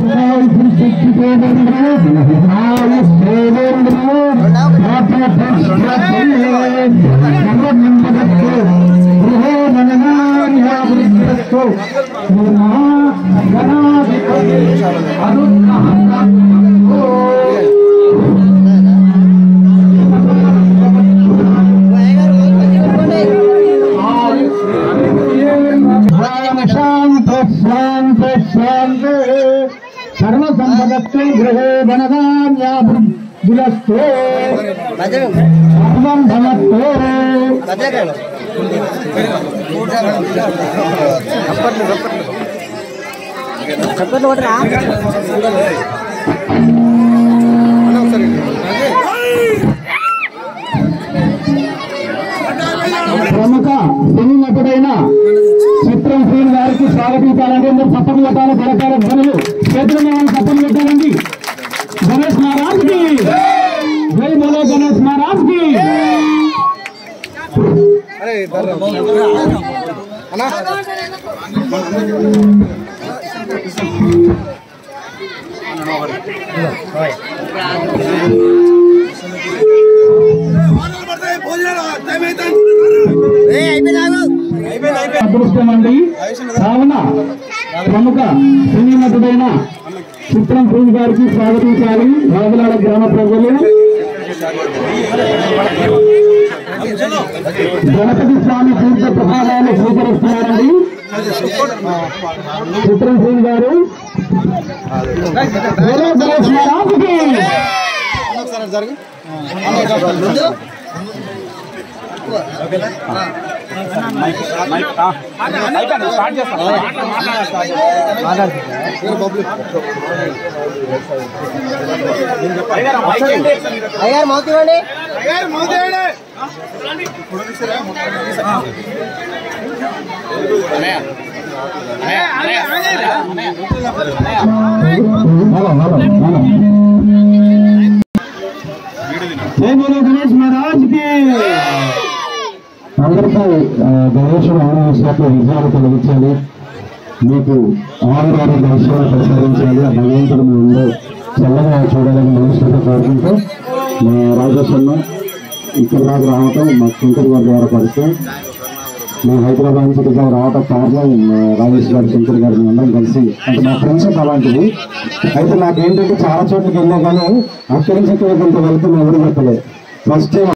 శాంత శాంత శాంత సర్వ సంపదత్తు గృహే వనదాన్యాభిలస్తో సర్వం భవత్తో ప్రముఖ సినీ నటుడైన చిత్రం శ్రీని గారికి స్వాగతించాలంటే మీరు తప్పని పెట్టాలి కరకాల ధ్వనులు చేతుల మీద తప్పని పెట్టాలండి గణేష్ మహారాజ్ కి జై బోలో గణేష్ మహారాజ్ కి అదృష్టం అండి కావున ప్రముఖ సినీ నటుడైన చిత్రం శ్రీని గారికి స్వాగతించాలి రాజులాడ గ్రామ ప్రజలు గణపతి స్వామి తీర్థ ప్రసాదాలు స్వీకరిస్తున్నారండి చిత్రం శ్రీని గారు బోలో గణేష్ మహారాజుకి. అయ్యారు మౌత్ ఇవ్వండి హలో హలో హలో జై బోలో గణేష్ మహారాజ్ కి అందరికీ ఆ, గణేశుడు ఆనందించినట్లు విజయాలు కలిగించాలి మీకు ఆనందాన్ని దర్శనాలు ప్రసాదించాలి ఆ భగవంతుడు మీ ముందు చల్లగా చూడాలని మనసుతో కోరుకుంటూ మా రాజేష్ అన్న ఇక్కడ దాకా రావటం మా శంకర్ గారి ద్వారా పరిచయం మా హైదరాబాద్ నుంచి ఇక్కడ రావటం కారణం మా రాజేష్ గారు శంకర్ గారు మేము అందరం కలిసి అంటే మా ఫ్రెండ్షిప్ అలాంటిది అయితే నాకేంటంటే చాలా చోట్లకి వెళ్ళా కానీ అక్కడి నుంచి ఇక్కడ కొంత వెళ్తే ఎవరు చెప్పలేదు ఫస్ట్ టైం